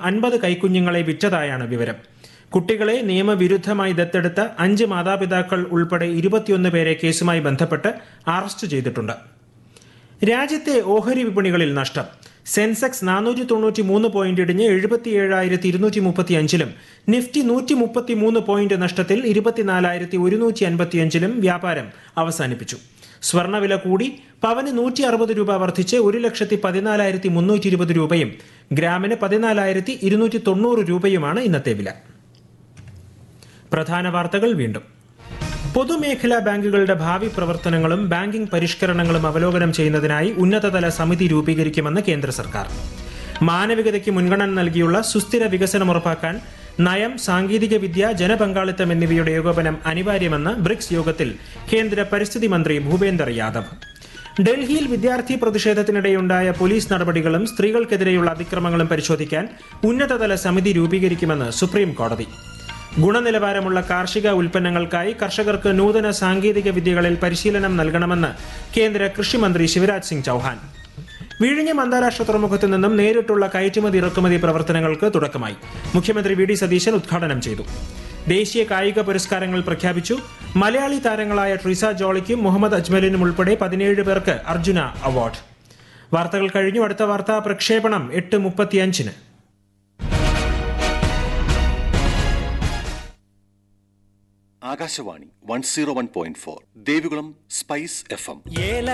അൻപത് കൈക്കുഞ്ഞുങ്ങളെ വിറ്റതായാണ് വിവരം കുട്ടികളെ നിയമവിരുദ്ധമായി ദത്തെടുത്ത അഞ്ച് മാതാപിതാക്കൾ ഉൾപ്പെടെ ഇരുപത്തിയൊന്ന് പേരെ കേസുമായി ബന്ധപ്പെട്ട് അറസ്റ്റ് ചെയ്തിട്ടുണ്ട് രാജ്യത്തെ ഓഹരി വിപണികളിൽ നഷ്ടം സെൻസെക്സ് നാനൂറ്റി തൊണ്ണൂറ്റി മൂന്ന് പോയിന്റ് ഇടിഞ്ഞ് എഴുപത്തിയേഴായിരത്തി ഇരുന്നൂറ്റി മുപ്പത്തി അഞ്ചിലും നിഫ്റ്റി നൂറ്റി മുപ്പത്തി മൂന്ന് പോയിന്റ് നഷ്ടത്തിൽ ഇരുപത്തിനാലായിരത്തി ഒരുന്നൂറ്റി അൻപത്തിയഞ്ചിലും വ്യാപാരം അവസാനിപ്പിച്ചു സ്വർണ്ണവില കൂടി പവന് നൂറ്റി അറുപത് രൂപ വർദ്ധിച്ച് ഒരു ലക്ഷത്തി പതിനാലായിരത്തി മുന്നൂറ്റി ഇരുപത് രൂപയും ഗ്രാമിന് പതിനാലായിരത്തി ഇരുന്നൂറ്റി തൊണ്ണൂറ് രൂപയുമാണ് ഇന്നത്തെ വില പ്രധാന വാർത്തകൾ വീണ്ടും പൊതുമേഖലാ ബാങ്കുകളുടെ ഭാവി പ്രവർത്തനങ്ങളും ബാങ്കിംഗ് പരിഷ്കരണങ്ങളും അവലോകനം ചെയ്യുന്നതിനായി ഉന്നതതല സമിതി രൂപീകരിക്കുമെന്ന് കേന്ദ്ര സർക്കാർ മാനവികതയ്ക്ക് മുൻഗണന നൽകിയുള്ള സുസ്ഥിര വികസനം ഉറപ്പാക്കാൻ നയം സാങ്കേതിക വിദ്യ ജനപങ്കാളിത്തം എന്നിവയുടെ ഏകോപനം അനിവാര്യമെന്ന് ബ്രിക്സ് യോഗത്തിൽ കേന്ദ്ര പരിസ്ഥിതി മന്ത്രി ഭൂപേന്ദർ യാദവ് ഡൽഹിയിൽ വിദ്യാർത്ഥി പ്രതിഷേധത്തിനിടെയുണ്ടായ പോലീസ് നടപടികളും സ്ത്രീകൾക്കെതിരെയുള്ള അതിക്രമങ്ങളും പരിശോധിക്കാൻ ഉന്നതതല സമിതി രൂപീകരിക്കുമെന്ന് സുപ്രീം കോടതി ഗുണനിലവാരമുള്ള കാർഷിക ഉൽപ്പന്നങ്ങൾക്കായി കർഷകർക്ക് നൂതന സാങ്കേതിക വിദ്യകളിൽ പരിശീലനം നൽകണമെന്ന് കേന്ദ്ര കൃഷിമന്ത്രി ശിവരാജ് സിംഗ് ചൌഹാൻ വിഴിഞ്ഞം അന്താരാഷ്ട്ര തുറമുഖത്തു നിന്നും നേരിട്ടുള്ള കയറ്റുമതി ഇറക്കുമതി പ്രവർത്തനങ്ങൾക്ക് തുടക്കമായി മുഖ്യമന്ത്രി വി ഡി സതീശൻ ഉദ്ഘാടനം ചെയ്തു ദേശീയ കായിക പുരസ്കാരങ്ങൾ പ്രഖ്യാപിച്ചു മലയാളി താരങ്ങളായ ട്രിസ ജോളിക്കും മുഹമ്മദ് അജ്മലിനും ഉൾപ്പെടെ പതിനേഴ് പേർക്ക് അർജുന അവാർഡ് വാർത്തകൾ കഴിഞ്ഞു അടുത്ത വാർത്താ പ്രക്ഷേപണം എട്ട് മുപ്പത്തിയഞ്ചിന് Akashvani one zero one point four Devikulam spice F M ഏല